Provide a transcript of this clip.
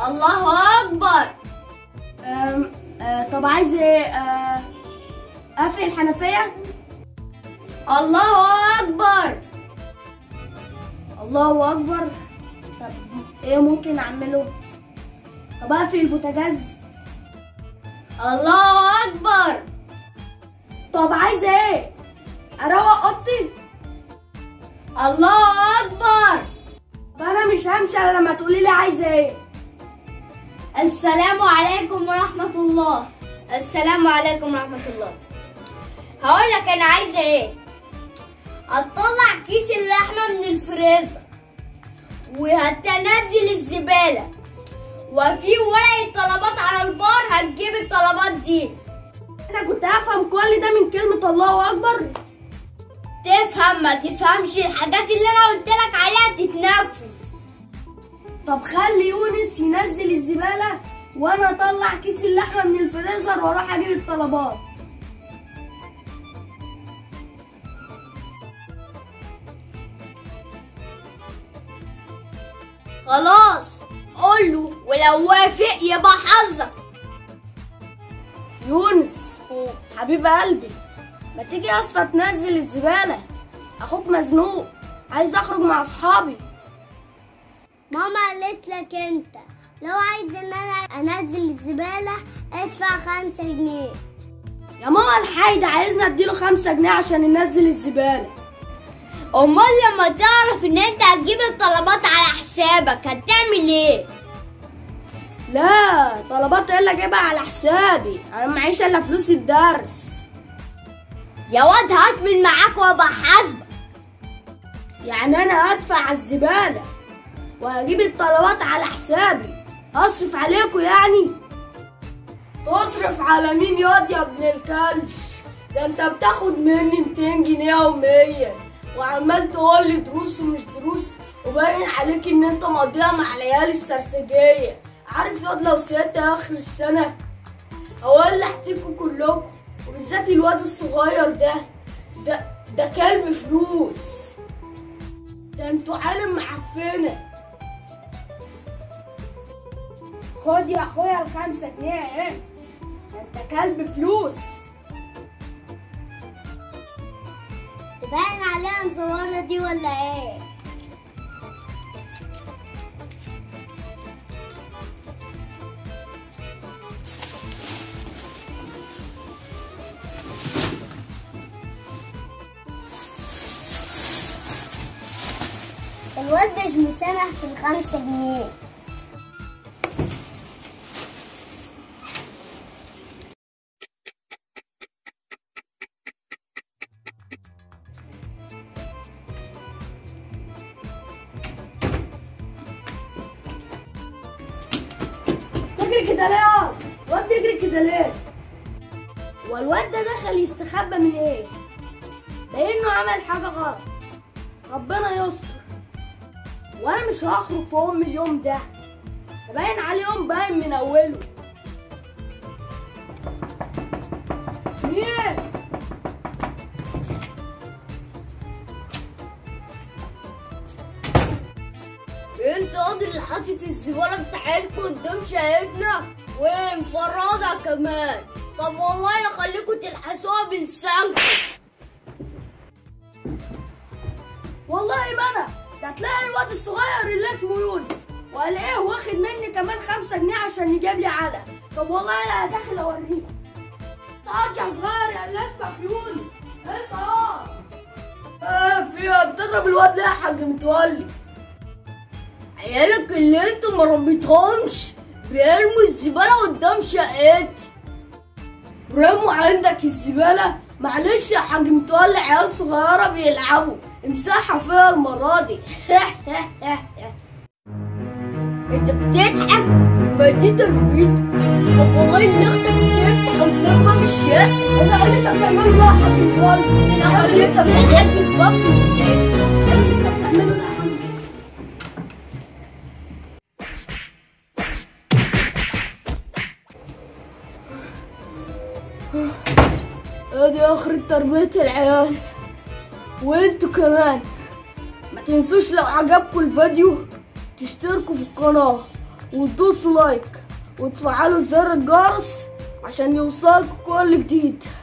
الله اكبر أم... أه... طب عايز ايه أه... اقفل الحنفيه الله اكبر الله اكبر طب ايه ممكن اعمله طب اقفل البوتاجاز الله اكبر طب عايز ايه اروق اوضتي الله اكبر طب انا مش همشي الا لما تقولي لي عايزه ايه السلام عليكم ورحمة الله السلام عليكم ورحمة الله هقول لك انا عايزة ايه هتطلع كيس اللحمة من الفريزر وهتنزل الزبالة وفي ورقة طلبات على البار هتجيب الطلبات دي انا كنت هفهم كل ده من كلمه الله اكبر تفهم ما تفهمش الحاجات اللي انا قلت لك عليها تتنفذ طب خلي يونس ينزل الزباله وانا اطلع كيس اللحمه من الفريزر واروح اجيب الطلبات خلاص قوله ولو وافق يبقى حظك يونس حبيب قلبي ما تيجي يا اسطى تنزل الزباله اخوك مزنوق عايز اخرج مع اصحابي ماما قالت لك انت لو عايز ان انا انزل الزبالة ادفع خمسة جنيه يا ماما الحايدة عايزنا اديله خمسة جنيه عشان ننزل الزبالة امال لما تعرف ان انت هتجيب الطلبات على حسابك هتعمل ايه لا طلبات ايه اللي اجيبها على حسابي انا معيش الا فلوس الدرس يا واد هات من معاك وابقى حاسبك يعني انا هدفع الزبالة وهجيب الطلبات على حسابي هصرف عليكم يعني تصرف على مين ياض يا ابن الكلش ده انت بتاخد مني 200 جنيه يوميا وعمال تقول لي دروس ومش دروس وباين عليك ان انت مقضيها مع العيال السرسجيه عارف ياض لو سيادة اخر السنه هولع فيكم كلكم وبالذات الواد الصغير ده ده ده كلب فلوس ده انتوا عالم معفنه خد يا اخويا الخمسة جنيه اهي ده انت كلب فلوس تبان عليها مزورة دي ولا ايه الواد مش مسامح في الخمسة جنيه تجري كده ليه ياض؟ الواد بيجري كده ليه؟ والواد ده دخل يستخبى من ايه؟ لانه عمل حاجة غلط ربنا يستر وانا مش هخرج في ام اليوم ده ده باين عليه يوم باين من اوله مين؟ انت قاضي اللي حاطط الزباله بتاعتكم قدام شقتنا ومفرده كمان طب والله لا خليكم تلحسوها بلسانكم والله ما انا ده هتلاقي الواد الصغير اللي اسمه يونس وقال ايه واخد مني كمان خمسة جنيه عشان يجيب لي علق طب والله لا داخل اوريك تعال يا صغير يا اللي اسمك يونس انت اه اه فيها بتضرب الواد ليه يا حاج متولي عيالك اللي انتوا ما ربيتهمش بيرموا الزباله قدام شقتي رموا عندك الزبالة معلش يا حاج متولي عيال صغيرة بيلعبوا امسحها فيها المرة دي انت بتضحك ما دي تربيتك طب والله اللي اختك بتمسح قدام باب الشقه انا اللي انت بتعمله ده يا حاج متولي انا اللي انت بتحس الباب ازاي اللي انت بتعمله ده يا حاج ادي اخر تربية العيال وانتوا كمان ما تنسوش لو عجبكم الفيديو تشتركوا في القناة وتدوسوا لايك وتفعلوا زر الجرس عشان يوصلكوا كل جديد